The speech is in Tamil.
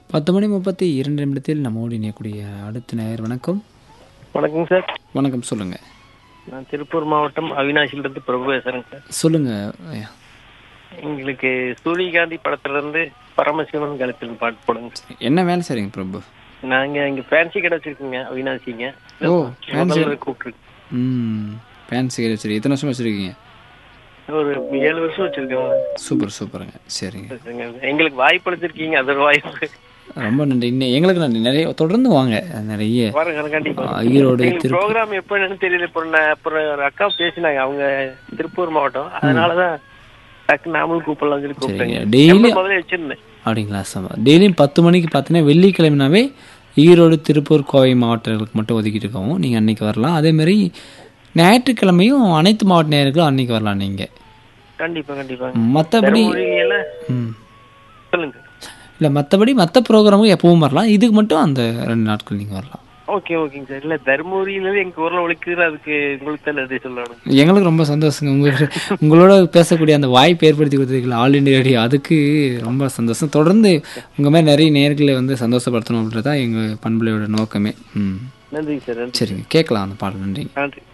பத்து மணி முப்பத்தி இரண்டு நிமிடத்தில் நம்மோடு இணையக்கூடிய அடுத்த நேயர் வணக்கம் வணக்கங்க சார் வணக்கம் சொல்லுங்கள் நான் திருப்பூர் மாவட்டம் அவினாசிலிருந்து பிரபு பேசுறேங்க சார் சொல்லுங்கள் ஐயா எங்களுக்கு சூரியகாந்தி படத்துல இருந்து பரமசிவன் கழுத்தில் பாட்டு போடுங்க சார். என்ன வேலை செய்றீங்க பிரபு நாங்க இங்க ஃபேன்சி கடை வச்சிருக்கோங்க அவினாசிங்க ஓ ஃபேன்சி முதல்ல கூப்பிட்டுருக்கு ம் ஃபேன்சி கடை வச்சிருக்கீங்க எத்தனை வருஷம் வச்சுருக்கீங்க ஒரு ஏழு வருஷம் வச்சிருக்கோங்க சூப்பர் சூப்பருங்க சரிங்க எங்களுக்கு வாய்ப்பு அளிச்சிருக்கீங்க அது ஒரு வாய்ப்பு ரொம்ப நன்றி இன்னும் எங்களுக்கு நன்றி நிறைய தொடர்ந்து வாங்க நிறைய வரேங்க கண்டிப்பா ஆ, ஈரோடு எங்களுக்கு ப்ரோக்ராம் எப்போ என்னன்னு தெரியல இப்போ நான் அப்புறம் ஒரு அக்கா பேசினாங்க அவங்க திருப்பூர் மாவட்டம் அதனாலதான் டக்கு நாமளும் கூப்பிடலாம் சொல்லி கூப்பிட்டேங்க டெய்லி number முதல்ல வச்சிருந்தேன் அப்படிங்களா சம டெய்லியும் பத்து மணிக்கு பார்த்தீங்கன்னா வெள்ளிக்கிழமைனாவே ஈரோடு திருப்பூர் கோவை மாவட்டங்களுக்கு மட்டும் ஒதுக்கிட்டு இருக்கோம் நீங்கள் அன்னைக்கு வரலாம் அதேமாரி ஞாயிற்றுக்கிழமையும் அனைத்து மாவட்ட நேயர்களும் அன்னைக்கு வரலாம் நீங்கள் கண்டிப்பா கண்டிப்பா மற்றபடி தருமபுரியில ம் சொல்லுங்க இல்லை மற்றபடி மற்ற ப்ரோக்ராமுக்கு எப்பவும் வரலாம் இதுக்கு மட்டும் அந்த ரெண்டு நாட்கள் நீங்கள் வரலாம் ஓகே ஓகேங்க சார் இல்ல தருமபுரியில எங்க ஊர்ல ஒழிக்குது அதுக்கு உங்களுக்கு தான் நன்றி சொல்லணும் எங்களுக்கு ரொம்ப சந்தோஷங்க உங்க உங்களோட பேசக்கூடிய அந்த வாய்ப்பு ஏற்படுத்தி கொடுத்துருக்கீங்களா ஆல் இண்டியா ரேடியோ அதுக்கு ரொம்ப சந்தோஷம் தொடர்ந்து உங்கள் மாதிரி நிறைய நேர்களை வந்து சந்தோஷப்படுத்தணும் அப்படின்றது தான் எங்கள் பண்புலையோட நோக்கமே ம் நன்றி சார் நன்றி சரிங்க கேட்கலாம் அந்த பாடல் நன்றி நன்றி